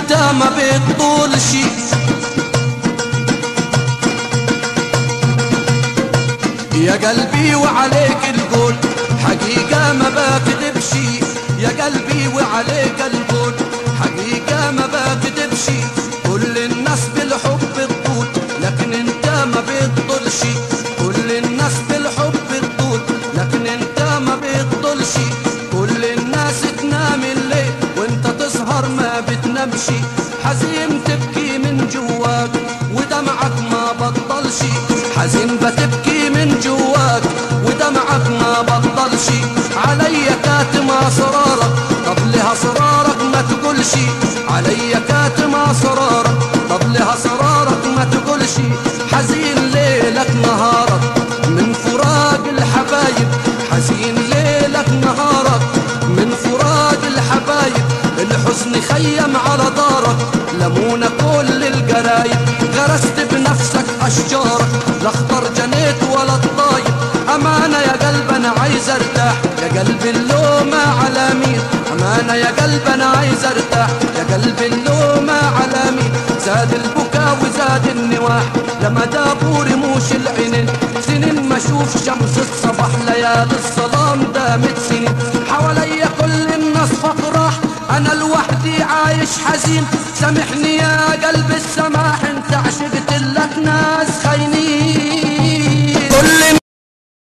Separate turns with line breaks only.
انت ما بتطولش يا قلبي وعليك القول حقيقة ما بكذبش يا قلبي وعليك القول حقيقة ما بكذبش كل الناس بالحب تطول لكن انت ما بتطولش كل الناس بالحب تطول لكن انت ما بتطولش كل الناس تنام الليل وانت تسهر ما بتنامش حزين تبكي من جواك ودمعك ما بطلش حزين بتبكي من جواك ودمعك ما بطلش عليا كاتم اسرارك طب لها اسرارك ما تقولش عليا كاتم اسرارك طب لها اسرارك ما تقولش حزين ليلك نهارك من فراق الحبايب حزين ليلك نهارك من فراق الحبايب الحزن خيم على دارك لمونا كل الجرايب غرست بنفسك اشجارك لا اخضر جنيت ولا الطايب امانه يا قلب انا عايز ارتاح يا قلب اللومه على مين امانه يا قلب انا عايز ارتاح يا قلب اللومه على مين زاد البكا وزاد النواح لما دابوا رموش العينين سنين ما اشوف شمس الصباح ليالي الظلام دامت سنين حواليا كل الناس ففراح انا لوحدي عايش حزين سامحني يا قلب السماح انت عشقت لك ناس خاينين